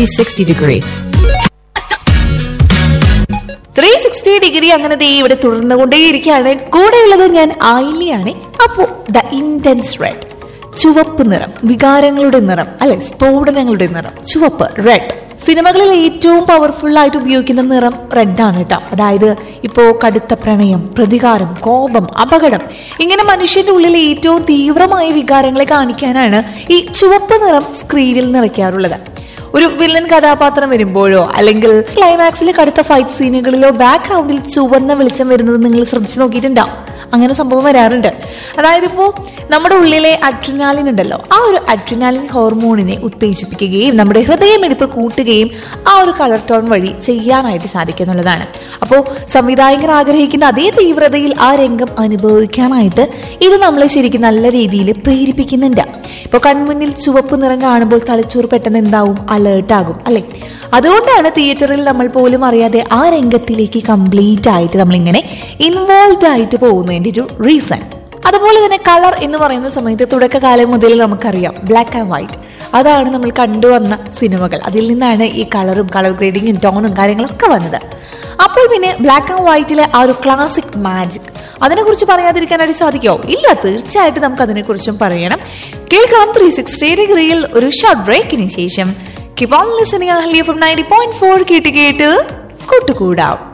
360 degree. Three sixty degree അങ്ങനെ ദേ ഇവിടെ തുടർന്നുകൊണ്ടേയിരിക്കുകയാണ് കൂടെയുള്ളത് ഞാൻ ആയില്യാണ് അപ്പോ ദ ഇന്റൻസ് റെഡ് ചുവപ്പ് നിറം വികാരങ്ങളുടെ നിറം അല്ലെ സ്ഫോടനങ്ങളുടെ നിറം ചുവപ്പ് റെഡ് സിനിമകളിൽ ഏറ്റവും പവർഫുൾ ആയിട്ട് ഉപയോഗിക്കുന്ന നിറം റെഡ് ആണ് കേട്ടോ അതായത് ഇപ്പോ കടുത്ത പ്രണയം പ്രതികാരം കോപം അപകടം ഇങ്ങനെ മനുഷ്യന്റെ ഉള്ളിൽ ഏറ്റവും തീവ്രമായ വികാരങ്ങളെ കാണിക്കാനാണ് ഈ ചുവപ്പ് നിറം സ്ക്രീനിൽ നിറയ്ക്കാറുള്ളത് ഒരു വില്ലൻ കഥാപാത്രം വരുമ്പോഴോ അല്ലെങ്കിൽ ക്ലൈമാക്സിലെ കടുത്ത ഫൈറ്റ് സീനുകളിലോ ബാക്ക്ഗ്രൗണ്ടിൽ ചുവന്ന വെളിച്ചം വരുന്നത് നിങ്ങൾ ശ്രദ്ധിച്ചു നോക്കിയിട്ടുണ്ടാവും അങ്ങനെ സംഭവം വരാറുണ്ട് അതായത് ഇപ്പോൾ നമ്മുടെ ഉള്ളിലെ അഡ്രിനാലിൻ ഉണ്ടല്ലോ ആ ഒരു അഡ്രിനാലിൻ ഹോർമോണിനെ ഉത്തേജിപ്പിക്കുകയും നമ്മുടെ ഹൃദയമിടിപ്പ് കൂട്ടുകയും ആ ഒരു കളർ ടോൺ വഴി ചെയ്യാനായിട്ട് സാധിക്കും എന്നുള്ളതാണ് അപ്പോൾ സംവിധായകർ ആഗ്രഹിക്കുന്ന അതേ തീവ്രതയിൽ ആ രംഗം അനുഭവിക്കാനായിട്ട് ഇത് നമ്മളെ ശരിക്കും നല്ല രീതിയിൽ പ്രേരിപ്പിക്കുന്നുണ്ട് ഇപ്പോൾ കൺമുന്നിൽ ചുവപ്പ് നിറം കാണുമ്പോൾ തലച്ചോറ് പെട്ടെന്ന് എന്താവും അലേർട്ട് ആകും അല്ലെ അതുകൊണ്ടാണ് തിയേറ്ററിൽ നമ്മൾ പോലും അറിയാതെ ആ രംഗത്തിലേക്ക് കംപ്ലീറ്റ് ആയിട്ട് നമ്മളിങ്ങനെ ഇൻവോൾവ് ആയിട്ട് പോകുന്നതിന്റെ ഒരു റീസൺ അതുപോലെ തന്നെ കളർ എന്ന് പറയുന്ന സമയത്ത് തുടക്കകാലം മുതൽ നമുക്കറിയാം ബ്ലാക്ക് ആൻഡ് വൈറ്റ് അതാണ് നമ്മൾ കണ്ടുവന്ന സിനിമകൾ അതിൽ നിന്നാണ് ഈ കളറും കളർ ഗ്രേഡിങ്ങും ടോണും കാര്യങ്ങളൊക്കെ വന്നത് അപ്പോൾ പിന്നെ ബ്ലാക്ക് ആൻഡ് വൈറ്റിലെ ആ ഒരു ക്ലാസിക് മാജിക് അതിനെക്കുറിച്ച് പറയാതിരിക്കാനായിട്ട് സാധിക്കുമോ ഇല്ല തീർച്ചയായിട്ടും നമുക്ക് അതിനെക്കുറിച്ചും പറയണം കേൾക്കാം ത്രീ സിക്സ്റ്റി ഡിഗ്രിയിൽ ഒരു ഷോർട്ട് ബ്രേക്കിന് ശേഷം keep on listening Ahlia from ninety point four കേട്ട് കേട്ട് കൂട്ടുകൂടാം